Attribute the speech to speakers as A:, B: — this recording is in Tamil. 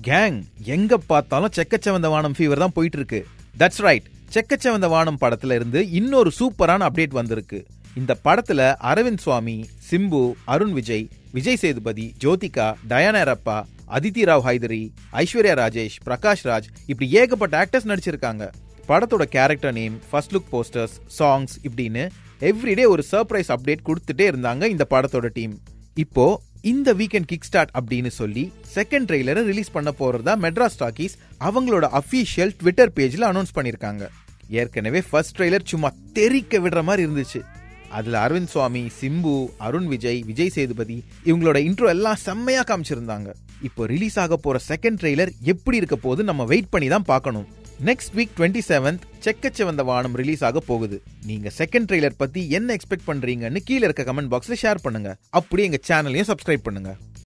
A: கேங் எங்க பார்த்தாலும் செக்கச்சவந்த வானம் ஃபீவர் தான் போயிட்டு இருக்கு தட்ஸ் ரைட் செக்கச்சவந்த வானம் படத்துல இருந்து இன்னொரு சூப்பரான அப்டேட் வந்திருக்கு இந்த படத்துல அரவிந்த் சுவாமி சிம்பு அருண் விஜய் விஜய் சேதுபதி ஜோதிகா டயானா ரப்பா அதித்தி ராவ் ஹைதரி ஐஸ்வர்யா ராஜேஷ் பிரகாஷ் ராஜ் இப்படி ஏகப்பட்ட ஆக்டர்ஸ் நடிச்சிருக்காங்க படத்தோட character name first look posters songs இப்படின்னு எவ்ரிடே ஒரு சர்ப்ரைஸ் அப்டேட் கொடுத்துட்டே இருந்தாங்க இந்த படத்தோட டீம் இப்போ இந்த வீக்கெண்ட் கிக் ஸ்டார்ட் அப்படின்னு சொல்லி செகண்ட் ட்ரெய்லரை ரிலீஸ் பண்ண போறதா மெட்ராஸ் டாக்கீஸ் அவங்களோட அஃபீஷியல் ட்விட்டர் பேஜ்ல அனௌன்ஸ் பண்ணிருக்காங்க ஏற்கனவே ஃபர்ஸ்ட் ட்ரெய்லர் சும்மா தெறிக்க விடுற மாதிரி இருந்துச்சு அதுல அரவிந்த் சுவாமி சிம்பு அருண் விஜய் விஜய் சேதுபதி இவங்களோட இன்ட்ரோ எல்லாம் செம்மையா காமிச்சிருந்தாங்க இப்போ ரிலீஸ் ஆக போற செகண்ட் ட்ரெய்லர் எப்படி இருக்க போது நம்ம வெயிட் பண்ணி தான் பார்க்கணும் next week twenty seventh Chekka Chivantha Vaanam release ஆக போகுது நீங்க செகண்ட் ட்ரெய்லர் பத்தி என்ன எக்ஸ்பெக்ட் பண்றீங்கன்னு கீழே இருக்க கமெண்ட் பாக்ஸ்ல ஷேர் பண்ணுங்க அப்படியே எங்க சேனலையும் சப்ஸ்கிரைப் பண்ணுங்க